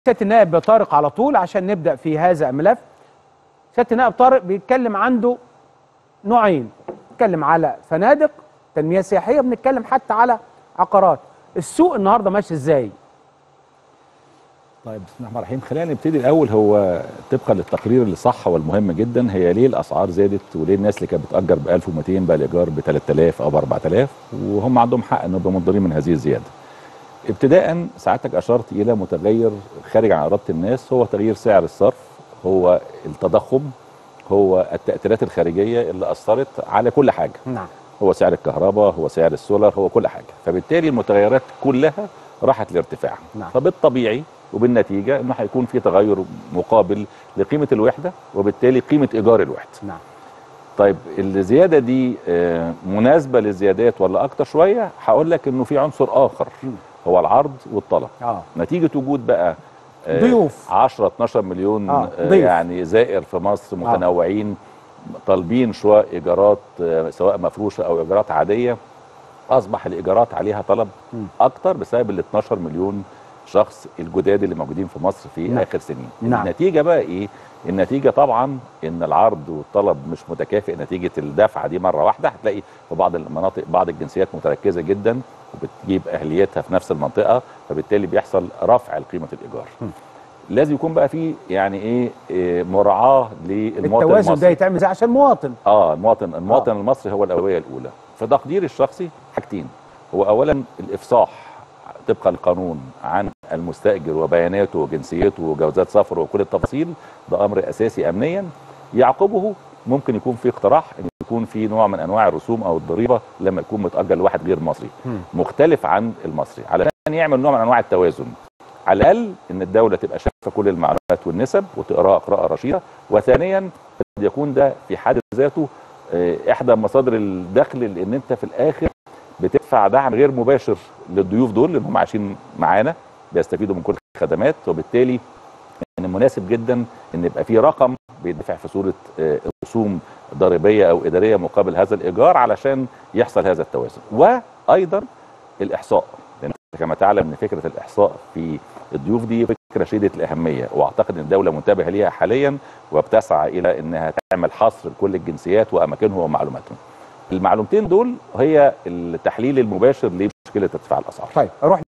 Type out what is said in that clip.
سياده النائب طارق على طول عشان نبدا في هذا الملف سياده النائب طارق بيتكلم عنده نوعين بيتكلم على فنادق تنميه سياحيه بنتكلم حتى على عقارات السوق النهارده ماشي ازاي طيب بسم الله الرحمن الرحيم خلينا نبتدي الاول هو طبقا للتقرير اللي صح والمهم جدا هي ليه الاسعار زادت وليه الناس اللي كانت بتاجر ب 1200 بقى الايجار ب 3000 او ب 4000 وهم عندهم حق انهم يبقوا منضرين من هذه الزياده. ابتداء سعادتك اشرت الى متغير خارج عن اراده الناس هو تغيير سعر الصرف هو التضخم هو التاثيرات الخارجيه اللي اثرت على كل حاجه. نعم هو سعر الكهرباء هو سعر السولار هو كل حاجه فبالتالي المتغيرات كلها راحت لارتفاع نعم. فبالطبيعي وبالنتيجه انه هيكون في تغير مقابل لقيمه الوحده وبالتالي قيمه ايجار الوحده نعم طيب الزياده دي آه، مناسبه للزيادات ولا اكتر شويه هقول لك انه في عنصر اخر هو العرض والطلب اه نتيجه وجود بقى آه، ضيوف. 10 12 مليون آه، آه، ضيف. يعني زائر في مصر متنوعين طالبين شويه ايجارات آه، سواء مفروشه او ايجارات عاديه اصبح الايجارات عليها طلب مم. اكتر بسبب ال 12 مليون شخص الجداد اللي موجودين في مصر في نعم. اخر سنين نعم. النتيجه بقى ايه النتيجه طبعا ان العرض والطلب مش متكافئ نتيجه الدفعه دي مره واحده هتلاقي في بعض المناطق بعض الجنسيات متركزه جدا وبتجيب اهليتها في نفس المنطقه فبالتالي بيحصل رفع قيمه الايجار لازم يكون بقى في يعني ايه, إيه مراعاه للمواطن التوازن ده المصري يتعمل ازاي عشان مواطن اه المواطن المواطن المصري هو الاولويه الاولى في تقديري الشخصي حاجتين هو اولا الافصاح طبقا للقانون عن المستاجر وبياناته وجنسيته وجوازات سفره وكل التفاصيل ده امر اساسي امنيا يعقبه ممكن يكون في اقتراح ان يكون في نوع من انواع الرسوم او الضريبه لما يكون متاجر لواحد غير مصري مم. مختلف عن المصري علشان يعمل نوع من انواع التوازن على الاقل ان الدوله تبقى شايفه كل المعلومات والنسب وتقراها قراءه رشيده وثانيا قد يكون ده في حد ذاته آه، احدى مصادر الدخل لان انت في الاخر بتدفع دعم غير مباشر للضيوف دول لان هم عايشين معانا بيستفيدوا من كل الخدمات وبالتالي من المناسب جدا ان يبقى في رقم بيدفع في صوره آه، رسوم ضريبيه او اداريه مقابل هذا الايجار علشان يحصل هذا التوازن وايضا الاحصاء لان كما تعلم ان فكره الاحصاء في الضيوف دي فكره شديده الاهميه واعتقد ان الدوله منتبهه ليها حاليا وبتسعى الى انها تعمل حصر لكل الجنسيات واماكنهم ومعلوماتهم. المعلومتين دول هي التحليل المباشر لمشكله ارتفاع الاسعار. طيب اروح